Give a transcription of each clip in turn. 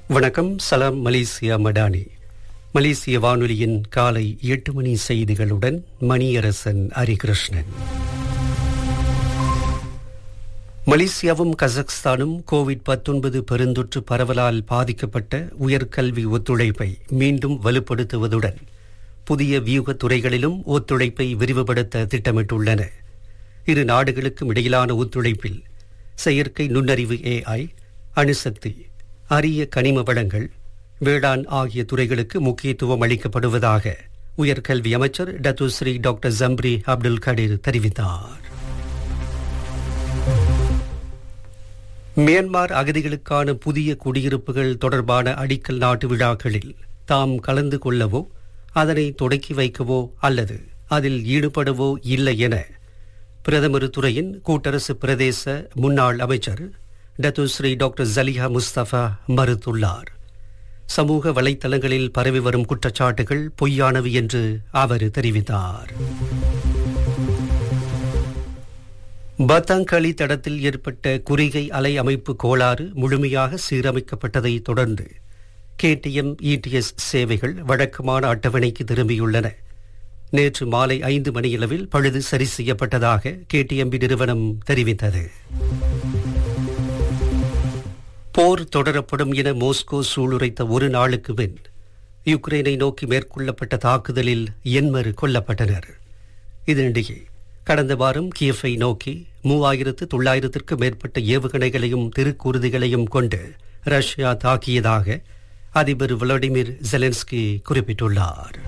வணக்கம் சலாம் மலேசியா மடானி மலேசிய வானொலியின் காலை எட்டு மணி செய்திகளுடன் மணியரசன் ஹரிகிருஷ்ணன் மலேசியாவும் கசக்ஸ்தானும் கோவிட் 19 பெருந்தொற்று பரவலால் பாதிக்கப்பட்ட உயர்கல்வி ஒத்துழைப்பை மீண்டும் வலுப்படுத்துவதுடன் புதிய வியூக துறைகளிலும் ஒத்துழைப்பை விரிவுபடுத்த திட்டமிட்டுள்ளன இரு நாடுகளுக்கும் இடையிலான ஒத்துழைப்பில் செயற்கை நுண்ணறிவு ஏஐ அணுசக்தி அரிய கனிம வளங்கள் வேளாண் ஆகிய துறைகளுக்கு முக்கியத்துவம் அளிக்கப்படுவதாக உயர்கல்வி அமைச்சர் Datuk Seri doctor Zambry Abdul Kadir தெரிவித்தார் மியான்மர் அகதிகளுக்கான புதிய குடியிருப்புகள் தொடர்பான அடிக்கல் நாட்டு விழாக்களில் தாம் கலந்து கொள்ளவோ அதனை தொடக்கி வைக்கவோ அல்லது அதில் ஈடுபடவோ இல்லை என பிரதமர் துறையின் கூட்டரசு பிரதேச முன்னாள் அமைச்சர் டத்துஸ்ரீ டாக்டர் ஜலிஹா முஸ்தபா மறுத்துள்ளார் சமூக வலைத்தளங்களில் பரவி வரும் குற்றச்சாட்டுகள் பொய்யானவை என்று அவர் தெரிவித்தார் பத்தாங்களி தடத்தில் ஏற்பட்ட குறிகை அலை அமைப்பு கோளாறு முழுமையாக சீரமைக்கப்பட்டதை தொடர்ந்து கேடிஎம் இடிஎஸ் சேவைகள் வழக்கமான அட்டவணைக்கு திரும்பியுள்ளன நேற்று மாலை ஐந்து மணியளவில் பழுது சரி செய்யப்பட்டதாக கேடிஎம்பி நிறுவனம் தெரிவித்தது போர் தொடரப்படும் என மோஸ்கோ சூளுரைத்த ஒரு நாளுக்கு பின் யுக்ரைனை நோக்கி மேற்கொள்ளப்பட்ட தாக்குதலில் எண்மரு கொல்லப்பட்டனர் இதனிடையே கடந்த வாரம் கியஃபை நோக்கி மூவாயிரத்து தொள்ளாயிரத்திற்கு மேற்பட்ட ஏவுகணைகளையும் திருக்கூறுதிகளையும் கொண்டு ரஷ்யா தாக்கியதாக அதிபர் விளாடிமிர் ஜெலன்ஸ்கி குறிப்பிட்டுள்ளார்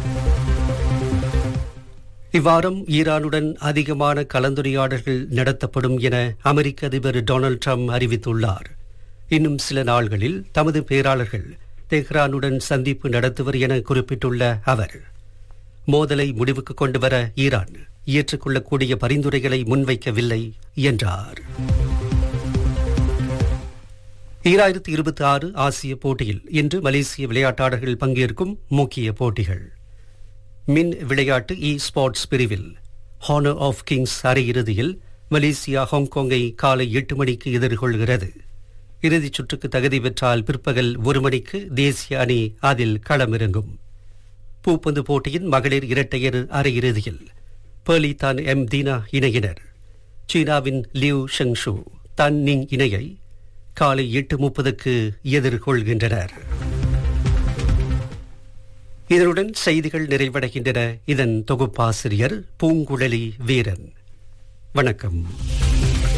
இவ்வாரம் ஈரானுடன் அதிகமான கலந்துரையாடல்கள் நடத்தப்படும் என அமெரிக்க அதிபர் டொனால்டு ட்ரம்ப் அறிவித்துள்ளார் இன்னும் சில நாள்களில் தமது பேராளர்கள் தெஹ்ரானுடன் சந்திப்பு நடத்துவர் என குறிப்பிட்டுள்ள அவர் மோதலை முடிவுக்கு கொண்டு வர ஈரான் ஏற்றுக்கொள்ளக்கூடிய பரிந்துரைகளை முன்வைக்கவில்லை என்றார் ஈராயிரத்தி இருபத்தி ஆறு ஆசிய போட்டியில் இன்று மலேசிய விளையாட்டாளர்கள் பங்கேற்கும் முக்கிய போட்டிகள் மின் விளையாட்டு இ ஸ்போர்ட்ஸ் பிரிவில் ஹானர் ஆஃப் கிங்ஸ் அரையிறுதியில் மலேசியா ஹாங்காங்கை காலை எட்டு மணிக்கு எதிர்கொள்கிறது இறுதிச் சுற்றுக்கு தகுதி பெற்றால் பிற்பகல் ஒரு மணிக்கு தேசிய அணி அதில் களமிறங்கும் பூப்பந்து போட்டியின் மகளிர் இரட்டையர் அரையிறுதியில் பேர்லிதான் எம் தீனா இணையினர் சீனாவின் லியூ ஷெங்ஷு தன் நிங் இணையை காலை எட்டு முப்பதுக்கு எதிர்கொள்கின்றனர் இதனுடன் செய்திகள் நிறைவடைகின்றன இதன் தொகுப்பாசிரியர் பூங்குழலி வீரன் வணக்கம்